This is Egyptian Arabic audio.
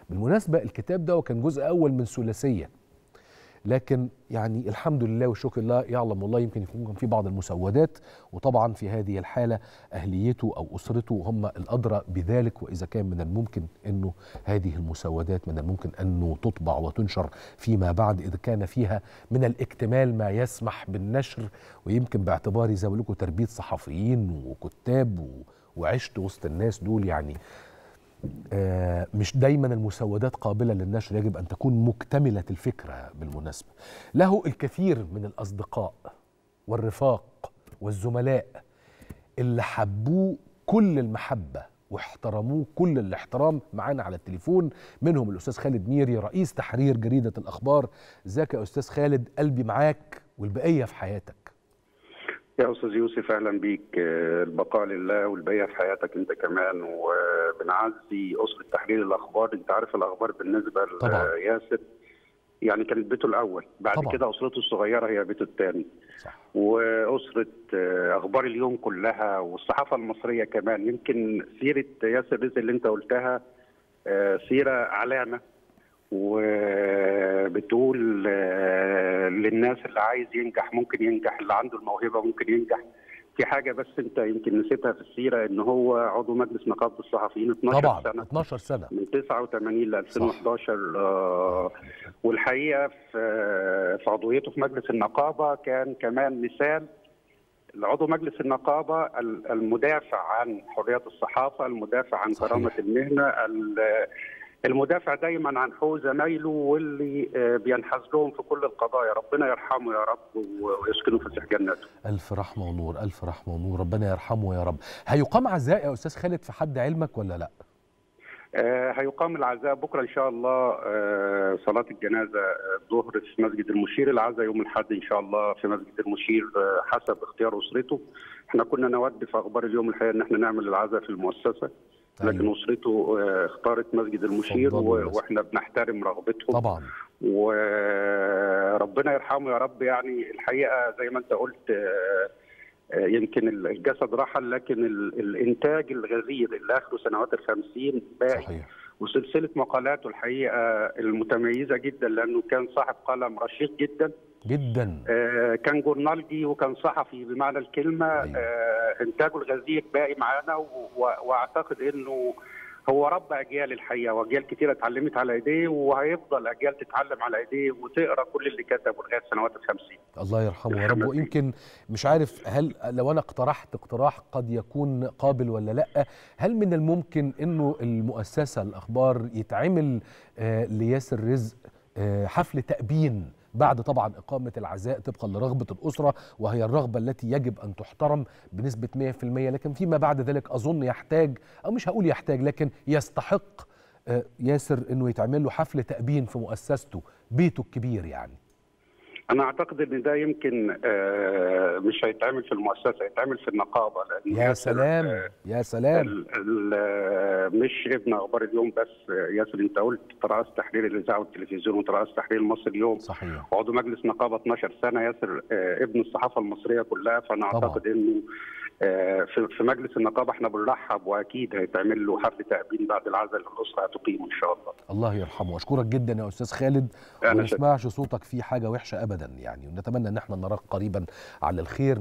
بالمناسبه الكتاب ده كان جزء اول من ثلاثيه لكن يعني الحمد لله والشكر لله يعلم الله يمكن يكون في بعض المسودات وطبعا في هذه الحالة أهليته أو أسرته هم الأدرى بذلك وإذا كان من الممكن أنه هذه المسودات من الممكن أنه تطبع وتنشر فيما بعد إذا كان فيها من الاكتمال ما يسمح بالنشر ويمكن باعتباري زي ما لكم تربية صحفيين وكتاب وعشت وسط الناس دول يعني آه مش دايما المسودات قابلة للنشر يجب أن تكون مكتملة الفكرة بالمناسبة له الكثير من الأصدقاء والرفاق والزملاء اللي حبوه كل المحبة واحترموه كل الاحترام معانا على التليفون منهم الأستاذ خالد ميري رئيس تحرير جريدة الأخبار ازيك يا أستاذ خالد قلبي معاك والبقية في حياتك يا استاذ يوسف اهلا بيك البقاء لله والبقيه في حياتك انت كمان وبنعزي اسره تحرير الاخبار انت عارف الاخبار بالنسبه لياسر يعني كانت بيته الاول بعد طبعا. كده اسرته الصغيره هي بيته الثاني واسره اخبار اليوم كلها والصحافه المصريه كمان يمكن سيره ياسر رزق اللي انت قلتها سيره علامه وبتقول للناس اللي عايز ينجح ممكن ينجح اللي عنده الموهبه ممكن ينجح في حاجه بس انت يمكن نسيتها في السيره ان هو عضو مجلس نقابه الصحفيين 12 طبعا سنه 12 سنه من 89 ل 2011 آه والحقيقه في في عضويته في مجلس النقابه كان كمان مثال لعضو مجلس النقابه المدافع عن حريه الصحافه المدافع عن صحيح. كرامه المهنه المدافع دايما عن حقوق زمايله واللي بينحاز لهم في كل القضايا ربنا يرحمه يا رب ويسكنه في فسيح جناته الف رحمه ونور الف رحمه ونور ربنا يرحمه يا رب هيقام عزاء يا استاذ خالد في حد علمك ولا لا آه هيقام العزاء بكره ان شاء الله آه صلاه الجنازه الظهر في مسجد المشير العزاء يوم الاحد ان شاء الله في مسجد المشير آه حسب اختيار اسرته احنا كنا نود في اخبار اليوم الحقيقه ان احنا نعمل العزاء في المؤسسه لكن أيوه. اسرته اختارت مسجد المشير واحنا بنحترم رغبتهم طبعا وربنا يرحمه يا رب يعني الحقيقه زي ما انت قلت يمكن الجسد رحل لكن الانتاج الغزير اللي اخره سنوات الخمسين باقي صحيح. وسلسله مقالاته الحقيقه المتميزه جدا لانه كان صاحب قلم رشيق جدا جدا آه كان جورنالجي وكان صحفي بمعنى الكلمه أيوة. آه انتاجه الغزير باقي معانا واعتقد انه هو رب اجيال الحقيقه واجيال كثيره اتعلمت على ايديه وهيفضل اجيال تتعلم على ايديه وتقرا كل اللي كتبه لغايه سنوات الخمسين. الله يرحمه يا رب ويمكن مش عارف هل لو انا اقترحت اقتراح قد يكون قابل ولا لا هل من الممكن انه المؤسسه الاخبار يتعمل آه لياسر رزق آه حفل تأبين بعد طبعا إقامة العزاء طبقا لرغبة الأسرة وهي الرغبة التي يجب أن تحترم بنسبة 100% لكن فيما بعد ذلك أظن يحتاج أو مش هقول يحتاج لكن يستحق ياسر أنه يتعمل له حفل تأبين في مؤسسته بيته الكبير يعني انا اعتقد ان ده يمكن مش هيتعمل في المؤسسه هيتعمل في النقابه لان يا سلام يا سلام ال ال مش ابن اخبار اليوم بس ياسر انت قلت رئيس تحرير الاذاعه والتلفزيون ورئيس تحرير مصر اليوم صحيح وعضو مجلس نقابه 12 سنه ياسر ابن الصحافه المصريه كلها فانا اعتقد انه في مجلس النقابه احنا بنرحب واكيد هيتعمل له حفل تأبين بعد العزاء اللي الاسره هتقيمه ان شاء الله. الله يرحمه واشكرك جدا يا استاذ خالد وما نسمعش صوتك فيه حاجه وحشه ابدا يعني ونتمنى ان احنا نراك قريبا على الخير